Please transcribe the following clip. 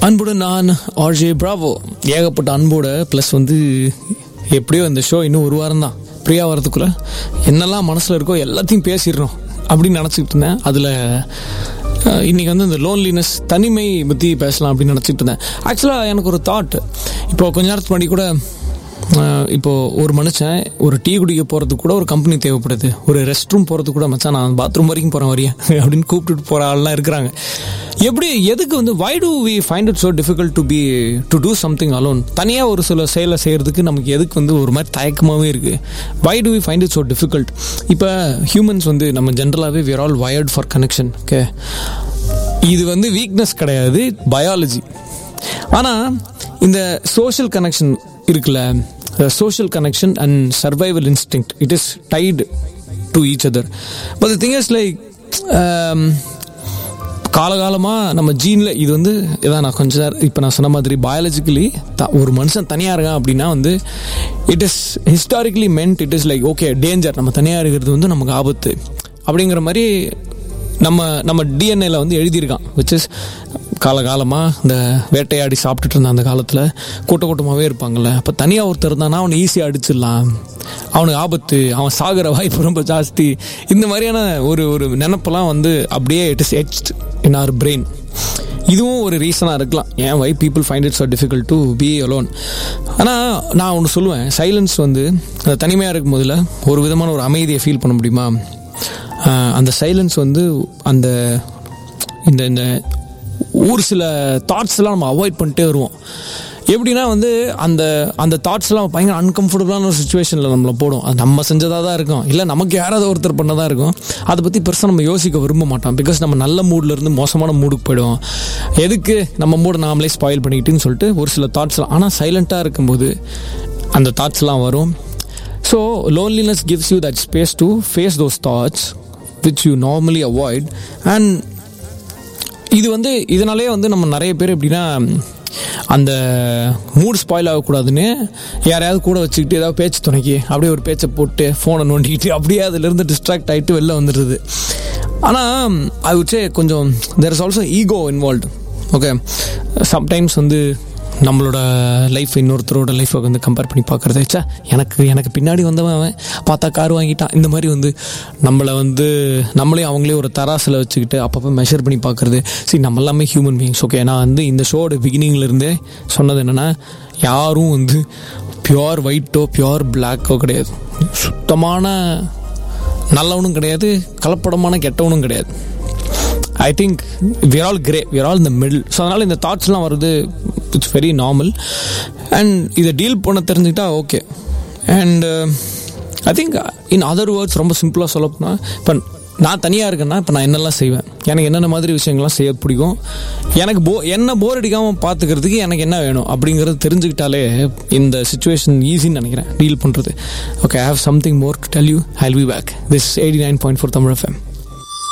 அன்புடன் நான் RJ Bravo ஏகப்பட்ட அன்போட ப்ளஸ் வந்து எப்படியோ இந்த ஷோ இன்னும் ஒரு வாரம் தான் ஃப்ரீயாக வரதுக்குள்ள என்னெல்லாம் மனசில் இருக்கோ எல்லாத்தையும் பேசிடுறோம் அப்படின்னு நினச்சிக்கிட்டு இருந்தேன் அதில் இன்றைக்கி வந்து இந்த லோன்லினஸ் தனிமை பற்றி பேசலாம் அப்படின்னு நினச்சிட்டு இருந்தேன் ஆக்சுவலாக எனக்கு ஒரு தாட் இப்போ கொஞ்ச நேரத்துக்கு முன்னாடி கூட அஹ், இப்போ ஒரு மனுஷன் ஒரு டீ குடிக்க போகிறதுக்கு கூட ஒரு கம்பெனி தேவைப்படுது ஒரு ரெஸ்ட் ரூம் போகிறதுக்கு கூட மச்சான் நான் பாத்ரூம் வரைக்கும் போகிறேன் வரியா அப்படின்னு கூப்பிட்டுட்டு போகிற ஆள்லாம் இருக்கிறாங்க எப்படி எதுக்கு வந்து why do we find it so difficult to be to do something alone தனியாக ஒரு சில செயலை செய்கிறதுக்கு நமக்கு எதுக்கு வந்து ஒரு மாதிரி தயக்கமாகவே இருக்குது why do we find it so difficult இப்போ ஹியூமன்ஸ் வந்து நம்ம ஜென்ரலாகவே we're all wired for connection okay இது வந்து வீக்னஸ் கிடையாது பயாலஜி ஆனால் இந்த சோஷியல் கனெக்ஷன் இருக்குல்ல social connection and survival instinct it is tied to each other but thing is like காலகாலமாக நம்ம ஜீனில் இது வந்து இதான் நான் கொஞ்ச நேரம் இப்போ நான் சொன்ன மாதிரி பயாலஜிக்கலி த ஒரு மனுஷன் தனியாக இருக்கான் அப்படின்னா வந்து it is historically meant it is like okay danger நம்ம தனியாக இருக்கிறது வந்து நமக்கு ஆபத்து அப்படிங்கிற மாதிரி நம்ம நம்ம டிஎன்ஏல வந்து எழுதியிருக்கான் விச் இஸ் காலகாலமாக இந்த வேட்டையாடி சாப்பிட்டுட்டு இருந்த அந்த காலத்தில் கூட்ட கூட்டமாகவே இருப்பாங்கள்ல அப்போ தனியாக ஒருத்தர் இருந்தானா அவனை ஈஸியாக அடிச்சிடலாம் அவனுக்கு ஆபத்து அவன் சாகிற வாய்ப்பு ரொம்ப ஜாஸ்தி இந்த மாதிரியான ஒரு ஒரு நினப்பெல்லாம் வந்து அப்படியே it is etched in our brain இதுவும் ஒரு ரீசனாக இருக்கலாம் ஏன் why people find it so difficult to be alone ஆனால் நான் ஒன்று சொல்லுவேன் சைலன்ஸ் வந்து அந்த தனிமையாக இருக்கும் போதில் ஒரு விதமான ஒரு அமைதியை ஃபீல் பண்ண முடியுமா ஆஹ் அந்த சைலன்ஸ் வந்து அந்த இந்த இந்த ஒரு சில தாட்ஸ் எல்லாம் நம்ம அவாய்ட் பண்ணிட்டே வருவோம் எப்படின்னா வந்து அந்த அந்த தாட்ஸ் எல்லாம் பயங்கர அன்கம்ஃபர்டபுளான ஒரு சுச்சுவேஷனில் நம்மளை போடும் அது நம்ம செஞ்சதாக தான் இருக்கும் இல்லை நமக்கு யாராவது ஒருத்தர் பண்ணதாக இருக்கும் அதை பற்றி பெருசாக நம்ம யோசிக்க விரும்ப மாட்டோம் பிகாஸ் நம்ம நல்ல மூட்ல இருந்து மோசமான மூடுக்கு போயிடுவோம் எதுக்கு நம்ம மூட நாமளே ஸ்பாயில் பண்ணிக்கிட்டுன்னு சொல்லிட்டு ஒரு சில தாட்ஸ்லாம் ஆனால் சைலண்ட்டாக இருக்கும்போது அந்த தாட்ஸ்லாம் வரும் so loneliness gives you that space to face those thoughts which you normally avoid and இது வந்து இதனாலே வந்து நம்ம நிறைய பேர் எப்படின்னா அந்த மூட் ஸ்பாயில் ஆகக்கூடாதுன்னு யாரையாவது கூட வச்சுக்கிட்டு ஏதாவது பேச்சு துணைக்கி அப்படியே ஒரு பேச்சை போட்டு ஃபோனை நோண்டிக்கிட்டு அப்படியே அதுலேருந்து டிஸ்ட்ராக்ட் ஆகிட்டு வெளில வந்துடுது ஆனால் ஐ would say கொஞ்சம் there is also ego involved okay sometimes வந்து நம்மளோட லைஃப் இன்னொருத்தரோட லைஃப்பை வந்து கம்பேர் பண்ணி பார்க்குறது ச்சே எனக்கு எனக்கு பின்னாடி வந்தவன் அவன் பார்த்தா கார் வாங்கிட்டான் இந்த மாதிரி வந்து நம்மளை வந்து நம்மளே அவங்களே ஒரு தராசில் வச்சுக்கிட்டு அப்பப்போ மெஷர் பண்ணி பார்க்குறது சரி நம்ம எல்லாமே ஹியூமன் பீயிங்ஸ் ஓகே நான் வந்து இந்த ஷோட பிகினிங்லேருந்தே சொன்னது என்னென்னா யாரும் வந்து பியோர் ஒயிட்டோ பியோர் பிளாக்கோ கிடையாது சுத்தமான நல்லவனும் கிடையாது கலப்படமான கெட்டவனும் கிடையாது I think we're all grey we're all இந்த மிடில் ஸோ அதனால் இந்த தாட்ஸ்லாம் வருது இட்ஸ் வெரி நார்மல் அண்ட் இதை டீல் பண்ண தெரிஞ்சுக்கிட்டா okay and I think in other words ரொம்ப சிம்பிளாக சொல்ல போனால் இப்போ நான் தனியாக இருக்கேன்னா இப்போ நான் என்னெல்லாம் செய்வேன் எனக்கு என்னென்ன மாதிரி விஷயங்கள்லாம் செய்ய பிடிக்கும் எனக்கு போ என்ன போர் அடிக்காமல் பார்த்துக்கிறதுக்கு எனக்கு என்ன வேணும் அப்படிங்கிறது தெரிஞ்சுக்கிட்டாலே இந்த சுச்சுவேஷன் ஈஸின்னு நினைக்கிறேன் டீல் பண்ணுறது okay I have something more to tell you I will be back this eighty nine point four Tamil FM